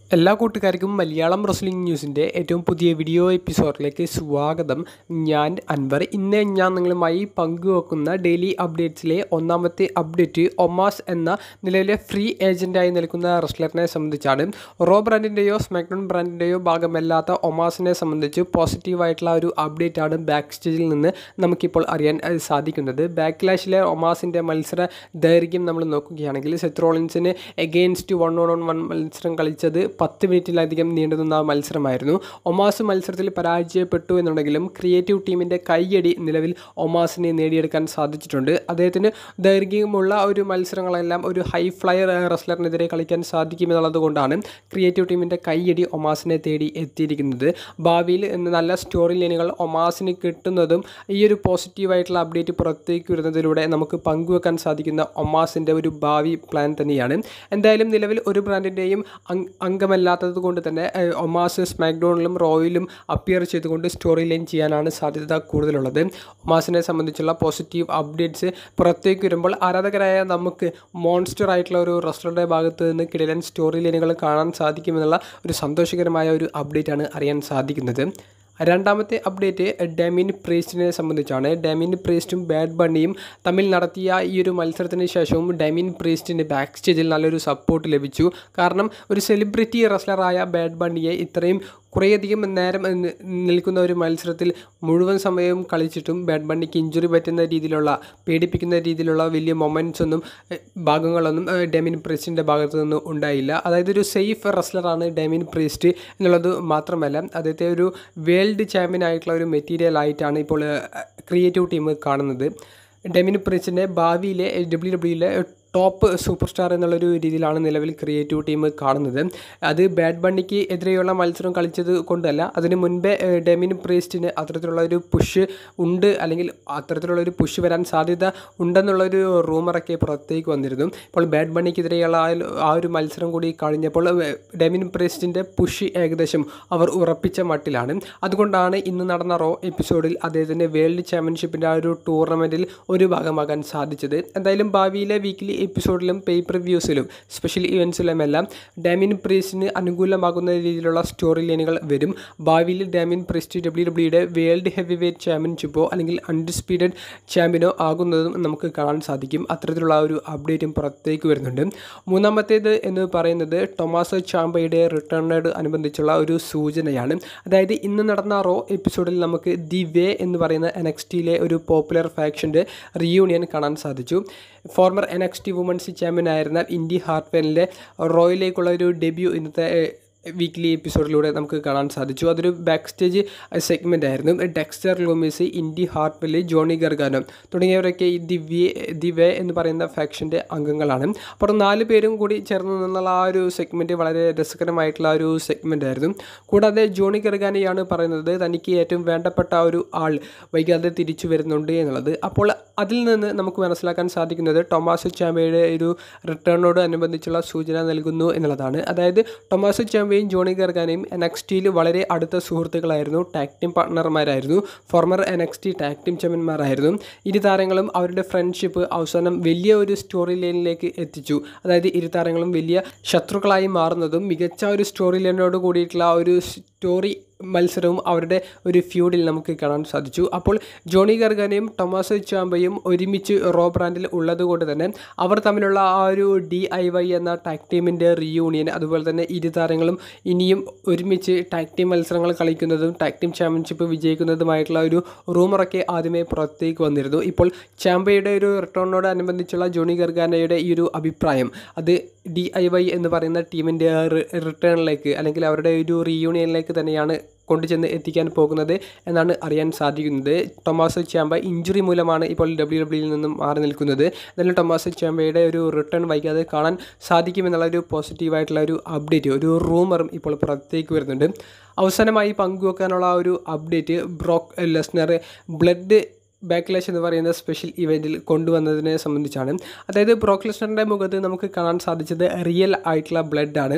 എല്ലാ കൂട്ടുകാർക്കും മലയാളം റെസ്ലിംഗ് ന്യൂസിൻ്റെ ഏറ്റവും പുതിയ വീഡിയോ എപ്പിസോഡിലേക്ക് സ്വാഗതം ഞാൻ അൻവർ ഇന്ന് ഞാൻ നിങ്ങളുമായി പങ്കുവെക്കുന്ന ഡെയിലി അപ്ഡേറ്റ്സിലെ ഒന്നാമത്തെ അപ്ഡേറ്റ് ഒമാസ് എന്ന നിലവിലെ ഫ്രീ ഏജൻറ്റായി നിൽക്കുന്ന റെസ്ലറിനെ സംബന്ധിച്ചാണ് റോ ബ്രാൻഡിൻ്റെയോ സ്മാക്ഡൗൺ ബ്രാൻഡിൻ്റെയോ ഭാഗമല്ലാത്ത ഒമാസിനെ സംബന്ധിച്ച് പോസിറ്റീവായിട്ടുള്ള ഒരു അപ്ഡേറ്റ് ആണ് ബാക്ക് സ്റ്റേജിൽ നിന്ന് നമുക്കിപ്പോൾ അറിയാൻ അഹ് സാധിക്കുന്നത് ബാക്ക്ലാഷിലെ ഒമാസിൻ്റെ മത്സര ദൈർഘ്യം നമ്മൾ നോക്കുകയാണെങ്കിൽ സെത്രോളിൻസിന് എഗെയിൻസ്റ്റ് വൺ ഓൺ വൺ മത്സരം കളിച്ചത് പത്ത് മിനിറ്റിലധികം നീണ്ടുനിന്ന മത്സരമായിരുന്നു ഒമാസ് മത്സരത്തിൽ പരാജയപ്പെട്ടു എന്നുണ്ടെങ്കിലും ക്രിയേറ്റീവ് ടീമിൻ്റെ കൈയടി നിലവിൽ ഒമാസിനെ നേടിയെടുക്കാൻ സാധിച്ചിട്ടുണ്ട് അദ്ദേഹത്തിന് ദൈർഘ്യമുള്ള ഒരു മത്സരങ്ങളെല്ലാം ഒരു ഹൈ ഫ്ലയർ റെസ്ലറിനെതിരെ കളിക്കാൻ സാധിക്കുമെന്നുള്ളത് കൊണ്ടാണ് ക്രിയേറ്റീവ് ടീമിൻ്റെ കൈയടി ഒമാസിനെ തേടി എത്തിയിരിക്കുന്നത് ഭാവിയിൽ നല്ല സ്റ്റോറി ലൈനുകൾ ഒമാസിന് കിട്ടുന്നതും ഈ ഒരു പോസിറ്റീവായിട്ടുള്ള അപ്ഡേറ്റ് പുറത്തേക്ക് വരുന്നതിലൂടെ നമുക്ക് പങ്കുവെക്കാൻ സാധിക്കുന്ന ഒമാസിൻ്റെ ഒരു ഭാവി പ്ലാൻ തന്നെയാണ് എന്തായാലും നിലവിൽ ഒരു ബ്രാൻഡിൻ്റെയും അംഗമല്ലാത്തത് കൊണ്ട് തന്നെ ഏഹ്, ഒമാസ് സ്മാക്ഡൗണിലും റോയിലും അപ്പിയർ ചെയ്തുകൊണ്ട് സ്റ്റോറി ലൈൻ ചെയ്യാനാണ് സാധ്യത കൂടുതലുള്ളത് ഒമാസിനെ സംബന്ധിച്ചുള്ള പോസിറ്റീവ് അപ്ഡേറ്റ്സ് പുറത്തേക്ക് വരുമ്പോൾ ആരാധകരായ നമുക്ക് മോൺസ്റ്റർ ആയിട്ടുള്ള ഒരു റെസ്റ്റോറൻ്റെ ഭാഗത്ത് നിന്ന് കിടിലൻ സ്റ്റോറി ലൈനുകൾ കാണാൻ സാധിക്കുമെന്നുള്ള ഒരു സന്തോഷകരമായ ഒരു അപ്ഡേറ്റ് ആണ് അറിയാൻ സാധിക്കുന്നത് രണ്ടാമത്തെ അപ്ഡേറ്റ് ഡെമിൻ പ്രീസ്റ്റിനെ സംബന്ധിച്ചാണ് ഡെമിൻ പ്രീസ്റ്റും ബാഡ് ബണ്ണിയും തമ്മിൽ നടത്തിയ ഈ ഒരു മത്സരത്തിന് ശേഷവും ഡെമിൻ പ്രീസ്റ്റിന് ബാക്ക് സ്റ്റേജിൽ നല്ലൊരു സപ്പോർട്ട് ലഭിച്ചു കാരണം ഒരു സെലിബ്രിറ്റി റെസ്ലറായ ബാഡ് ബണ്ണിയെ ഇത്രയും കുറേയധികം നേരം നി- നിൽക്കുന്ന ഒരു മത്സരത്തിൽ മുഴുവൻ സമയവും കളിച്ചിട്ടും ബാഡ് ബണ്ണിക്ക് ഇഞ്ചുറി പറ്റുന്ന രീതിയിലുള്ള പേടിപ്പിക്കുന്ന രീതിയിലുള്ള വലിയ മൊമെൻറ്റ്സ് ഒന്നും എഹ്, ഭാഗങ്ങളൊന്നും എഹ്, ഡെമിൻ പ്രീസ്റ്റിൻ്റെ ഭാഗത്തു നിന്ന് ഉണ്ടായില്ല അതായത് ഒരു സേഫ് റെസ്ലറാണ് ഡെമിൻ പ്രീസ്റ്റ് എന്നുള്ളത് മാത്രമല്ല അദ്ദേഹത്തെ ഒരു വേൾഡ് ചാമ്പ്യൻ ആയിട്ടുള്ള ഒരു മെറ്റീരിയൽ ആയിട്ടാണ് ഇപ്പോൾ ക്രിയേറ്റീവ് ടീം കാണുന്നത് ഡെമിൻ പ്രീസ്റ്റിൻ്റെ ഭാവിയിലെ ഡബ്ല്യു ഡബ്ല്യുയിലെ ടോപ്പ് സൂപ്പർ സ്റ്റാർ എന്നുള്ളൊരു രീതിയിലാണ് നിലവിൽ ക്രിയേറ്റീവ് ടീം കാണുന്നത് അത് ബാഡ് ബണ്ണിക്ക് എതിരെയുള്ള മത്സരം കളിച്ചത് കൊണ്ടല്ല അതിന് മുൻപേ ഏഹ്, ഡെമിൻ പ്രീസ്റ്റിന് അത്തരത്തിലുള്ള ഒരു പുഷ് ഉണ്ട് അല്ലെങ്കിൽ അത്തരത്തിലുള്ള ഒരു പുഷ് വരാൻ സാധ്യത ഉണ്ടെന്നുള്ളൊരു റൂമറൊക്കെ പുറത്തേക്ക് വന്നിരുന്നു ഇപ്പോൾ ബാഡ് ബണ്ണിക്കെതിരെയുള്ള ആ ഒരു- ആ ഒരു മത്സരം കൂടി കഴിഞ്ഞപ്പോൾ ഏഹ്, ഡെമിൻ പ്രീസ്റ്റിൻ്റെ പുഷ് ഏകദേശം അവർ ഉറപ്പിച്ച മട്ടിലാണ് അതുകൊണ്ടാണ് ഇന്ന് നടന്ന റോ എപ്പിസോഡിൽ അദ്ദേഹത്തിൻ്റെ വേൾഡ് ചാമ്പ്യൻഷിപ്പിൻ്റെ ആ ഒരു ടൂർണമെൻറ്റിൽ ഒരു ഭാഗമാകാൻ സാധിച്ചത് എന്തായാലും ഭാവിയിലെ വീക്കിലി എപ്പിസോഡിലും പേപ്പർ വ്യൂസിലും സ്പെഷ്യൽ ഇവൻസിലും എല്ലാം ഡാമിൻ പ്രീസ്റ്റിന് അനുകൂലമാകുന്ന രീതിയിലുള്ള സ്റ്റോറി ലൈനുകൾ വരും ഭാവിയിൽ ഡാമിൻ പ്രീസ്റ്റ് ഡബ്ല്യു ഡബ്ല്യുടെ വേൾഡ് ഹെവി വെയ്റ്റ് ചാമ്പ്യൻഷിപ്പോ അല്ലെങ്കിൽ അൺഡിസ്പ്യൂട്ടഡ് ചാമ്പ്യനോ ആകുന്നതും നമുക്ക് കാണാൻ സാധിക്കും അത്തരത്തിലുള്ള ഒരു അപ്ഡേറ്റും പുറത്തേക്ക് വരുന്നുണ്ട് മൂന്നാമത്തേത് എന്ന് പറയുന്നത് ടൊമാസോ ചാമ്പയുടെ റിട്ടേണിനോട് അനുബന്ധിച്ചുള്ള ഒരു സൂചനയാണ് അതായത് ഇന്ന് നടന്ന റോ എപ്പിസോഡിൽ നമുക്ക് ദി വേ എന്ന് പറയുന്ന എൻ എക്സ് ടിയിലെ ഒരു പോപ്പുലർ ഫാക്ഷൻ്റെ റിയൂണിയൻ കാണാൻ സാധിച്ചു former N X T women's champion ആയിരുന്ന ഇൻഡി ഹാർട്ട്വെലിൻ്റെ റോയിലേക്കുള്ള ഒരു ഡെബ്യൂ ഇന്നത്തെ ഏഹ്, വീക്ക്ലി എപ്പിസോഡിലൂടെ നമുക്ക് കാണാൻ സാധിച്ചു അതൊരു ബാക്ക് സ്റ്റേജ് സെഗ്മെൻ്റ് ആയിരുന്നു Dexter Lumis Indi Hartwell Johnny Gargano തുടങ്ങിയവരൊക്കെ ഈ ദി വേ ദി വേ എന്ന് പറയുന്ന ഫാക്ഷൻ്റെ അംഗങ്ങളാണ് അപ്പോൾ നാല് പേരും കൂടി ചേർന്ന് നിന്നുള്ള ആ ഒരു സെഗ്മെൻറ്റ് വളരെ രസകരമായിട്ടുള്ള ഒരു സെഗ്മെൻ്റ് ആയിരുന്നു കൂടാതെ ജോണി ഗർഗാനയാണ് പറയുന്നത് തനിക്ക് ഏറ്റവും വേണ്ടപ്പെട്ട ഒരു ആൾ വൈകാതെ തിരിച്ചു വരുന്നുണ്ട് എന്നുള്ളത് അപ്പോൾ അതിൽ നിന്ന് നമുക്ക് മനസ്സിലാക്കാൻ സാധിക്കുന്നത് ടൊമാസോ ചാമ്പയുടെ ഒരു റിട്ടേണിനോട് അനുബന്ധിച്ചുള്ള സൂചന നൽകുന്നു എന്നുള്ളതാണ് അതായത് ടൊമാസോ ചാമ്പയും ജോണി ഗർഗാനയും എൻ എക്സ് ടിയിൽ വളരെ അടുത്ത സുഹൃത്തുക്കളായിരുന്നു ടാക് ടീം പാർട്ട്ണർമാരായിരുന്നു former N X T tag team ചാമ്പ്യന്മാരായിരുന്നു ഇരു താരങ്ങളും അവരുടെ ഫ്രണ്ട്ഷിപ്പ് അവസാനം വലിയ ഒരു സ്റ്റോറി ലൈനിലേക്ക് എത്തിച്ചു അതായത് ഇരു താരങ്ങളും വലിയ ശത്രുക്കളായി മാറുന്നതും മികച്ച ഒരു സ്റ്റോറി ലൈനോട് കൂടിയിട്ടുള്ള ഒരു സ്റ്റോറി മത്സരവും അവരുടെ ഒരു ഫ്യൂഡിൽ നമുക്ക് കാണാൻ സാധിച്ചു അപ്പോൾ ജോണി ഗർഗാനയും ടൊമാസോ ചാമ്പയും ഒരുമിച്ച് റോ ബ്രാൻഡിൽ ഉള്ളത് കൊണ്ട് തന്നെ അവർ തമ്മിലുള്ള ആ ഒരു ഡി ഐ വൈ എന്ന ടാക് ടീമിൻ്റെ റീയൂണിയൻ അതുപോലെ തന്നെ ഇരു താരങ്ങളും ഇനിയും ഒരുമിച്ച് ടാക് ടീം മത്സരങ്ങൾ കളിക്കുന്നതും ടാക് ടീം ചാമ്പ്യൻഷിപ്പ് വിജയിക്കുന്നതുമായിട്ടുള്ള ഒരു റൂമറൊക്കെ ആദ്യമേ പുറത്തേക്ക് വന്നിരുന്നു ഇപ്പോൾ ചാമ്പയുടെ ഒരു റിട്ടേണിനോട് അനുബന്ധിച്ചുള്ള ജോണി ഗർഗാനയുടെ ഈ ഒരു അഭിപ്രായം അത് ഡി ഐ വൈ എന്ന് പറയുന്ന ടീമിൻ്റെ റിട്ടേണിലേക്ക് അല്ലെങ്കിൽ അവരുടെ ഒരു റീയൂണിയനിലേക്ക് തന്നെയാണ് കൊണ്ടുചെന്ന് എത്തിക്കാൻ പോകുന്നത് എന്നാണ് അറിയാൻ സാധിക്കുന്നത് ടൊമാസോ ചാമ്പ ഇഞ്ചുറി മൂലമാണ് ഇപ്പോൾ ഡബ്ല്യു ഡബ്ല്യുയിൽ നിന്നും മാറി നിൽക്കുന്നത് എന്നാലും ടൊമാസോ ചാമ്പയുടെ ഒരു റിട്ടേൺ വൈകാതെ കാണാൻ സാധിക്കുമെന്നുള്ള ഒരു പോസിറ്റീവായിട്ടുള്ള ഒരു അപ്ഡേറ്റ് ഒരു റൂമറും ഇപ്പോൾ പുറത്തേക്ക് വരുന്നുണ്ട് അവസാനമായി പങ്കുവെക്കാനുള്ള ആ ഒരു update Brock Lesnar Blood Backlash എന്ന് പറയുന്ന സ്പെഷ്യൽ ഇവൻറ്റിൽ കൊണ്ടുവന്നതിനെ സംബന്ധിച്ചാണ് അതായത് ബ്രോക്ക് ലെസ്നറിൻ്റെ മുഖത്ത് നമുക്ക് കാണാൻ സാധിച്ചത് റിയൽ ആയിട്ടുള്ള ബ്ലഡ് ആണ്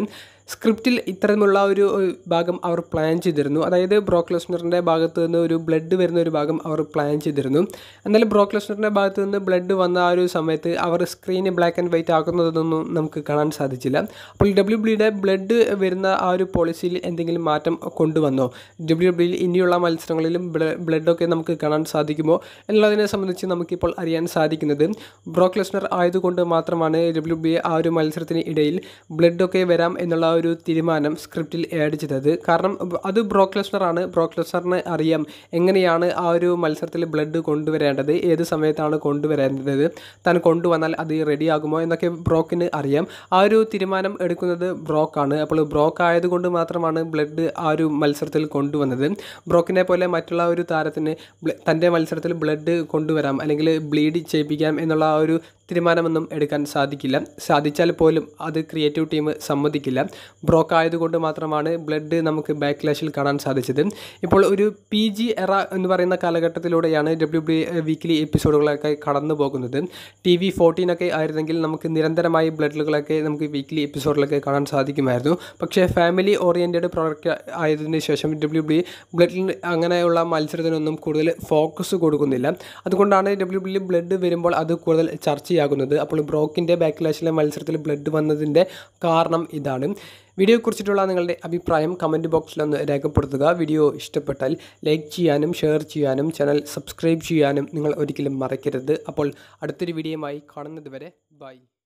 സ്ക്രിപ്റ്റിൽ ഇത്തരമുള്ള ഒരു ഒരു ഭാഗം അവർ പ്ലാൻ ചെയ്തിരുന്നു അതായത് ബ്രോക്ക് ലെസ്നറിൻ്റെ ഭാഗത്ത് നിന്ന് ഒരു ബ്ലഡ് വരുന്ന ഒരു ഭാഗം അവർ പ്ലാൻ ചെയ്തിരുന്നു എന്നാൽ ബ്രോക്ക് ലെസ്നറിൻ്റെ ഭാഗത്ത് നിന്ന് ബ്ലഡ് വന്ന ആ ഒരു സമയത്ത് അവർ സ്ക്രീന് ബ്ലാക്ക് ആൻഡ് വൈറ്റ് ആക്കുന്നതൊന്നും നമുക്ക് കാണാൻ സാധിച്ചില്ല അപ്പോൾ ഡബ്ല്യു ബ്ലിയുടെ ബ്ലഡ് വരുന്ന ആ ഒരു പോളിസിയിൽ എന്തെങ്കിലും മാറ്റം കൊണ്ടുവന്നോ ഡബ്ല്യു ഡബ്ല്യുയിൽ ഇനിയുള്ള മത്സരങ്ങളിലും ബ്ലഡൊക്കെ നമുക്ക് കാണാൻ സാധിക്കുമോ എന്നുള്ളതിനെ സംബന്ധിച്ച് നമുക്കിപ്പോൾ അറിയാൻ സാധിക്കുന്നത് ബ്രോക്ക് ലെസ്നർ ആയതുകൊണ്ട് മാത്രമാണ് ഡബ്ല്യു ബി ആ ഒരു മത്സരത്തിന് ഇടയിൽ ബ്ലഡൊക്കെ വരാം എന്നുള്ള ഒരു തീരുമാനം സ്ക്രിപ്റ്റിൽ ആഡ് ചെയ്തത് കാരണം അത് ബ്രോക്ക് ലെസ്നറാണ് ബ്രോക്ക് ലെസ്നറിന് അറിയാം എങ്ങനെയാണ് ആ ഒരു മത്സരത്തിൽ ബ്ലഡ് കൊണ്ടുവരേണ്ടത് ഏത് സമയത്താണ് കൊണ്ടുവരേണ്ടത് താൻ കൊണ്ടുവന്നാൽ അത് റെഡിയാകുമോ എന്നൊക്കെ ബ്രോക്കിന് അറിയാം ആ ഒരു തീരുമാനം എടുക്കുന്നത് ബ്രോക്കാണ് അപ്പോൾ ബ്രോക്ക് ആയതുകൊണ്ട് മാത്രമാണ് ബ്ലഡ് ആ ഒരു മത്സരത്തിൽ കൊണ്ടുവന്നത് ബ്രോക്കിനെ പോലെ മറ്റുള്ള ഒരു താരത്തിന് ബ്ല- തൻ്റെ മത്സരത്തിൽ ബ്ലഡ് കൊണ്ടുവരാം അല്ലെങ്കിൽ ബ്ലീഡ് ചെയ്യിപ്പിക്കാം എന്നുള്ള ആ ഒരു തീരുമാനമൊന്നും എടുക്കാൻ സാധിക്കില്ല സാധിച്ചാൽ പോലും അത് ക്രിയേറ്റീവ് ടീം സമ്മതിക്കില്ല ബ്രോക്ക് ആയതുകൊണ്ട് മാത്രമാണ് ബ്ലഡ് നമുക്ക് ബാക്ക്ലാഷിൽ കാണാൻ സാധിച്ചത് ഇപ്പോൾ ഒരു പി ജി എറ എന്ന് പറയുന്ന കാലഘട്ടത്തിലൂടെയാണ് ഡബ്ല്യു ബി വീക്കിലി എപ്പിസോഡുകളൊക്കെ കടന്നു പോകുന്നത് ടി വി ഫോർട്ടീനൊക്കെ ആയിരുന്നെങ്കിൽ നമുക്ക് നിരന്തരമായി ബ്ലഡുകളൊക്കെ നമുക്ക് വീക്കിലി എപ്പിസോഡിലൊക്കെ കാണാൻ സാധിക്കുമായിരുന്നു പക്ഷേ ഫാമിലി ഓറിയൻറ്റഡ് പ്രോഡക്റ്റ് ആയതിനു ശേഷം ഡബ്ല്യു ബി ബ്ലഡിൽ അങ്ങനെയുള്ള മത്സരത്തിനൊന്നും കൂടുതൽ ഫോക്കസ് കൊടുക്കുന്നില്ല അതുകൊണ്ടാണ് ഡബ്ല്യു ബിയിൽ ബ്ലഡ് വരുമ്പോൾ അത് കൂടുതൽ ചർച്ചയാകുന്നത് അപ്പോൾ ബ്രോക്കിൻ്റെ ബാക്ക്ലാഷിലെ മത്സരത്തിൽ ബ്ലഡ് വന്നതിൻ്റെ കാരണം ഇതാണ് വീഡിയോയെക്കുറിച്ചിട്ടുള്ള നിങ്ങളുടെ അഭിപ്രായം കമൻറ്റ് ബോക്സിലൊന്ന് രേഖപ്പെടുത്തുക വീഡിയോ ഇഷ്ടപ്പെട്ടാൽ ലൈക്ക് ചെയ്യാനും ഷെയർ ചെയ്യാനും ചാനൽ സബ്സ്ക്രൈബ് ചെയ്യാനും നിങ്ങൾ ഒരിക്കലും മറക്കരുത് അപ്പോൾ അടുത്തൊരു വീഡിയോയുമായി കാണുന്നത് വരെ ബൈ